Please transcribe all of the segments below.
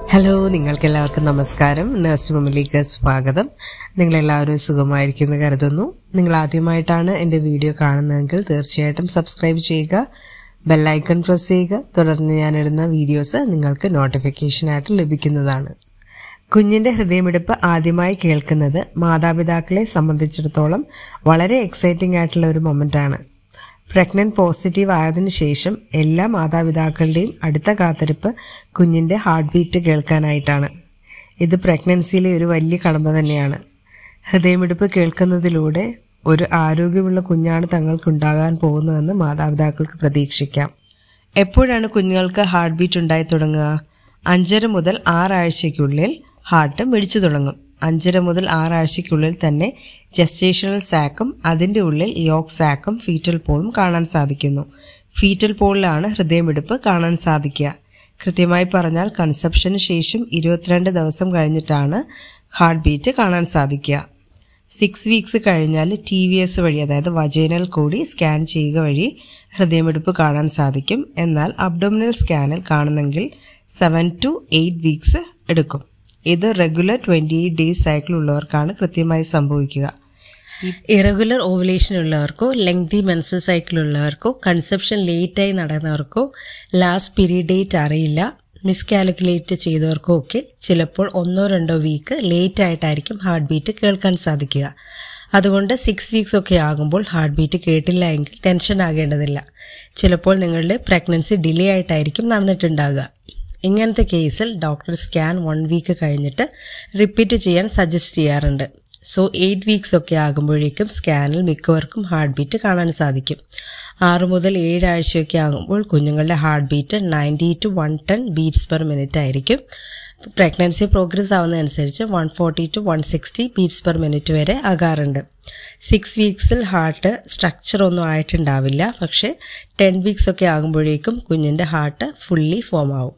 hello നിങ്ങൾക്ക് എല്ലാവർക്കും നമസ്കാരം നഴ്സ് മമ്മിലേക്ക് സ്വാഗതം നിങ്ങളെല്ലാവരും സുഖമായിരിക്കുമെന്ന് കരുതുന്നു നിങ്ങൾ ആദ്യമായിട്ടാണ് എൻ്റെ വീഡിയോ കാണുന്നതെങ്കിൽ തീർച്ചയായിട്ടും സബ്സ്ക്രൈബ് ചെയ്യുക ബെല്ലൈക്കൺ പ്രസ് ചെയ്യുക തുടർന്ന് ഞാനിടുന്ന വീഡിയോസ് നിങ്ങൾക്ക് നോട്ടിഫിക്കേഷനായിട്ട് ലഭിക്കുന്നതാണ് കുഞ്ഞിന്റെ ഹൃദയമിടിപ്പ് ആദ്യമായി കേൾക്കുന്നത് മാതാപിതാക്കളെ സംബന്ധിച്ചിടത്തോളം വളരെ എക്സൈറ്റിംഗ് ആയിട്ടുള്ള ഒരു മൊമെന്റാണ് പ്രഗ്നന്റ് പോസിറ്റീവ് ആയതിനു ശേഷം എല്ലാ മാതാപിതാക്കളുടെയും അടുത്ത കാത്തിരിപ്പ് കുഞ്ഞിന്റെ ഹാർട്ട് ബീറ്റ് കേൾക്കാനായിട്ടാണ് ഇത് പ്രഗ്നൻസിയിലെ ഒരു വലിയ കടമ്പ തന്നെയാണ് ഹൃദയമിടിപ്പ് കേൾക്കുന്നതിലൂടെ ഒരു ആരോഗ്യമുള്ള കുഞ്ഞാണ് തങ്ങൾക്കുണ്ടാകാൻ പോകുന്നതെന്ന് മാതാപിതാക്കൾക്ക് പ്രതീക്ഷിക്കാം എപ്പോഴാണ് കുഞ്ഞുങ്ങൾക്ക് ഹാർട്ട് ബീറ്റ് ഉണ്ടായി തുടങ്ങുക അഞ്ചര മുതൽ ആറാഴ്ചയ്ക്കുള്ളിൽ ഹാർട്ട് മിടിച്ചു തുടങ്ങും അഞ്ചര മുതൽ ആറാഴ്ചയ്ക്കുള്ളിൽ തന്നെ ജസ്റ്റേഷണൽ സാക്കും അതിൻ്റെ ഉള്ളിൽ യോഗ് സാക്കും ഫീറ്റൽ പോളും കാണാൻ സാധിക്കുന്നു ഫീറ്റൽ പോളിലാണ് ഹൃദയമിടിപ്പ് കാണാൻ സാധിക്കുക കൃത്യമായി പറഞ്ഞാൽ കൺസെപ്ഷന് ശേഷം ഇരുപത്തിരണ്ട് ദിവസം കഴിഞ്ഞിട്ടാണ് ഹാർട്ട് ബീറ്റ് കാണാൻ സാധിക്കുക സിക്സ് വീക്സ് കഴിഞ്ഞാൽ ടി വി എസ് വഴി അതായത് വജൈനൽ കൂടി സ്കാൻ ചെയ്യുക വഴി ഹൃദയമിടിപ്പ് കാണാൻ സാധിക്കും എന്നാൽ അബ്ഡോമിനൽ സ്കാനിൽ കാണുന്നെങ്കിൽ സെവൻ ടു എയ്റ്റ് വീക്സ് എടുക്കും ഇത് regular twenty eight days cycle ഉള്ളവർക്കാണ് കൃത്യമായി സംഭവിക്കുക ഇറഗുലർ ഓവുലേഷൻ ഉള്ളവർക്കോ ലെങ്തി മെൻസൽ സൈക്കിൾ ഉള്ളവർക്കോ കൺസെപ്ഷൻ ലേറ്റായി നടന്നവർക്കോ ലാസ്റ്റ് പീരീഡ് ഡേറ്റ് അറിയില്ല മിസ്കാൽക്കുലേറ്റ് ചെയ്തവർക്കോ ഒക്കെ ചിലപ്പോൾ ഒന്നോ രണ്ടോ വീക്ക് ലേറ്റ് ആയിട്ടായിരിക്കും ഹാർട്ട് ബീറ്റ് കേൾക്കാൻ സാധിക്കുക അതുകൊണ്ട് സിക്സ് വീക്സ് ഒക്കെ ആകുമ്പോൾ ഹാർട്ട് ബീറ്റ് കേട്ടില്ല എങ്കിൽ ടെൻഷൻ ആകേണ്ടതില്ല ചിലപ്പോൾ നിങ്ങളുടെ പ്രഗ്നൻസി ഡിലേ ആയിട്ടായിരിക്കും നടന്നിട്ടുണ്ടാകുക ഇങ്ങനത്തെ കേസിൽ ഡോക്ടർ സ്കാൻ വൺ വീക്ക് കഴിഞ്ഞിട്ട് റിപ്പീറ്റ് ചെയ്യാൻ സജസ്റ്റ് ചെയ്യാറുണ്ട് സോ എയ്റ്റ് വീക്സ് ഒക്കെ ആകുമ്പോഴേക്കും സ്കാനിൽ മിക്കവർക്കും ഹാർട്ട് ബീറ്റ് കാണാൻ സാധിക്കും ആറ് മുതൽ ഏഴ് ആഴ്ചയൊക്കെ ആകുമ്പോൾ കുഞ്ഞുങ്ങളുടെ heart beat ninety to one ten beats per minute ആയിരിക്കും പ്രഗ്നൻസി പ്രോഗ്രസ് ആവുന്നതനുസരിച്ച് one forty to one sixty beats per minute വരെ ആകാറുണ്ട് സിക്സ് വീക്സിൽ ഹാർട്ട് സ്ട്രക്ചർ ഒന്നും ആയിട്ടുണ്ടാവില്ല പക്ഷേ ടെൻ വീക്സ് ഒക്കെ ആകുമ്പോഴേക്കും കുഞ്ഞിൻ്റെ ഹാർട്ട് ഫുള്ളി ഫോം ആവും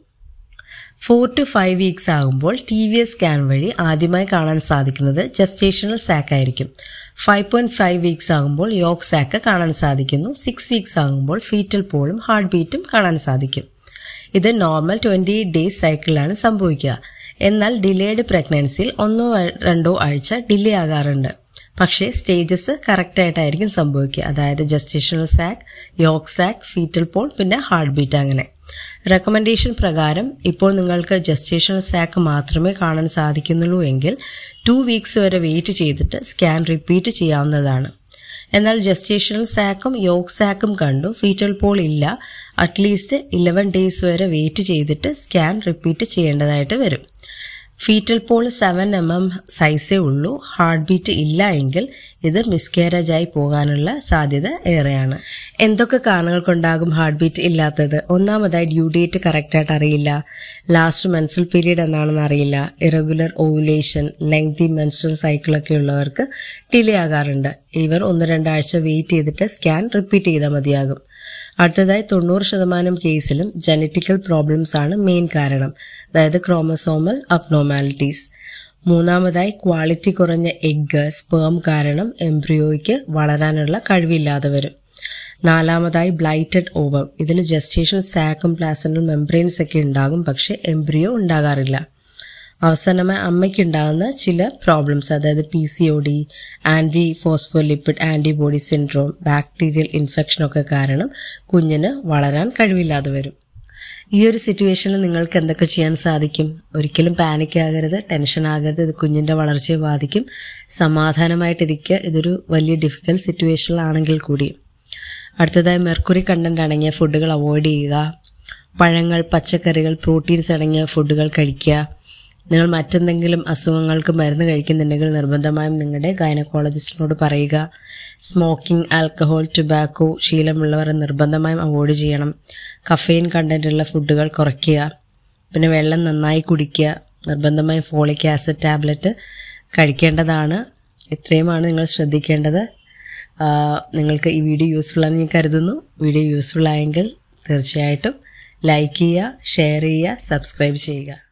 ഫോർ ടു ഫൈവ് വീക്സ് ആകുമ്പോൾ ടി വി എസ് സ്കാൻ വഴി ആദ്യമായി കാണാൻ സാധിക്കുന്നത് ജസ്റ്റേഷണൽ സാക്ക് ആയിരിക്കും ഫൈവ് പോയിന്റ് ഫൈവ് വീക്സ് ആകുമ്പോൾ യോഗ് സാക്ക് കാണാൻ സാധിക്കുന്നു സിക്സ് വീക്സ് ആകുമ്പോൾ ഫീറ്റൽ പോളും ഹാർട്ട് ബീറ്റും കാണാൻ സാധിക്കും ഇത് നോർമൽ ട്വന്റി എയ്റ്റ് ഡേയ്സ് സൈക്കിളിലാണ് സംഭവിക്കുക എന്നാൽ ഡിലേഡ് പ്രഗ്നൻസിയിൽ ഒന്നോ രണ്ടോ ആഴ്ച ഡിലേ ആകാറുണ്ട് പക്ഷേ സ്റ്റേജസ് കറക്റ്റായിട്ടായിരിക്കും സംഭവിക്കുക അതായത് gestational sac yolk sac fetal pole പിന്നെ ഹാർട്ട് ബീറ്റ് അങ്ങനെ റെക്കമെൻഡേഷൻ പ്രകാരം ഇപ്പോൾ നിങ്ങൾക്ക് ജസ്റ്റേഷണൽ സാക്ക് മാത്രമേ കാണാൻ സാധിക്കുന്നുള്ളൂ എങ്കിൽ ടു വീക്സ് വരെ വെയിറ്റ് ചെയ്തിട്ട് സ്കാൻ റിപ്പീറ്റ് ചെയ്യാവുന്നതാണ് എന്നാൽ ജസ്റ്റേഷണൽ സാക്കും യോഗ് സാക്കും കണ്ടു ഫീറ്റൽ പോൾ ഇല്ല അറ്റ്ലീസ്റ്റ് ഇലവൻ ഡേയ്സ് വരെ വെയിറ്റ് ചെയ്തിട്ട് സ്കാൻ റിപ്പീറ്റ് ചെയ്യേണ്ടതായിട്ട് വരും fetal pole seven M M സൈസേ ഉള്ളൂ ഹാർട്ട് ബീറ്റ് ഇല്ല എങ്കിൽ ഇത് മിസ്കാരേജ് ആയി പോകാനുള്ള സാധ്യത ഏറെയാണ് എന്തൊക്കെ കാരണങ്ങൾ കൊണ്ടാകും ഹാർട്ട് ബീറ്റ് ഇല്ലാത്തത് ഒന്നാമതായി ഡ്യൂ ഡേറ്റ് കറക്റ്റായിട്ട് അറിയില്ല ലാസ്റ്റ് മെൻസുറൽ പീരീഡ് എന്നാണെന്ന് അറിയില്ല ഇറഗുലർ ഓവുലേഷൻ ലെങ്തി മെൻസുറൽ സൈക്കിളൊക്കെ ഉള്ളവർക്ക് ഡിലേ ആകാറുണ്ട് ഇവർ ഒന്ന് രണ്ടാഴ്ച വെയിറ്റ് ചെയ്തിട്ട് സ്കാൻ റിപ്പീറ്റ് ചെയ്താൽ മതിയാകും അടുത്തതായി തൊണ്ണൂറ് ശതമാനം കേസിലും ജനറ്റിക്കൽ പ്രോബ്ലംസ് ആണ് മെയിൻ കാരണം അതായത് ക്രോമസോമൽ അബ്നോമാലിറ്റീസ് മൂന്നാമതായി ക്വാളിറ്റി കുറഞ്ഞ എഗ്ഗ് സ്പേം കാരണം എംബ്രിയോയ്ക്ക് വളരാനുള്ള കഴിവില്ലാതെ വരും നാലാമതായി ബ്ലൈറ്റഡ് ഓവം ഇതിൽ ജസ്റ്റേഷൻ സാക്കും പ്ലാസന്റൽ മെംബ്രെയിൻസ് ഒക്കെ ഉണ്ടാകും പക്ഷെ എംബ്രിയോ ഉണ്ടാകാറില്ല അവസാനമായി അമ്മയ്ക്കുണ്ടാകുന്ന ചില പ്രോബ്ലംസ് അതായത് P C O D antiphospholipid antibody syndrome bacterial infection ഒക്കെ കാരണം കുഞ്ഞിന് വളരാൻ കഴിവില്ലാതെ വരും ഈ ഒരു സിറ്റുവേഷനിൽ നിങ്ങൾക്ക് എന്തൊക്കെ ചെയ്യാൻ സാധിക്കും ഒരിക്കലും പാനിക് ആകരുത് ടെൻഷൻ ആകരുത് ഇത് കുഞ്ഞിൻ്റെ വളർച്ചയെ ബാധിക്കും സമാധാനമായിട്ടിരിക്കുക ഇതൊരു വലിയ ഡിഫിക്കൽട്ട് സിറ്റുവേഷനിലാണെങ്കിൽ കൂടി അടുത്തതായി മെർക്കുറി കണ്ടന്റ് അടങ്ങിയ ഫുഡുകൾ അവോയ്ഡ് ചെയ്യുക പഴങ്ങൾ പച്ചക്കറികൾ പ്രോട്ടീൻസ് അടങ്ങിയ ഫുഡുകൾ കഴിക്കുക നിങ്ങൾ മറ്റെന്തെങ്കിലും അസുഖങ്ങൾക്ക് മരുന്ന് കഴിക്കുന്നുണ്ടെങ്കിൽ നിർബന്ധമായും നിങ്ങളുടെ ഗൈനക്കോളജിസ്റ്റിനോട് പറയുക സ്മോക്കിംഗ് ആൽക്കഹോൾ ടുബാക്കോ ശീലമുള്ളവർ നിർബന്ധമായും അവോയ്ഡ് ചെയ്യണം കഫെയിൻ കണ്ടന്റുള്ള ഫുഡുകൾ കുറയ്ക്കുക പിന്നെ വെള്ളം നന്നായി കുടിക്കുക നിർബന്ധമായും ഫോളിക് ആസിഡ് ടാബ്ലറ്റ് കഴിക്കേണ്ടതാണ് ഇത്രയുമാണ് നിങ്ങൾ ശ്രദ്ധിക്കേണ്ടത് നിങ്ങൾക്ക് ഈ വീഡിയോ യൂസ്ഫുൾ ആണെന്ന് ഞാൻ കരുതുന്നു വീഡിയോ യൂസ്ഫുൾ ആയെങ്കിൽ തീർച്ചയായിട്ടും ലൈക്ക് ചെയ്യുക ഷെയർ ചെയ്യുക സബ്സ്ക്രൈബ് ചെയ്യുക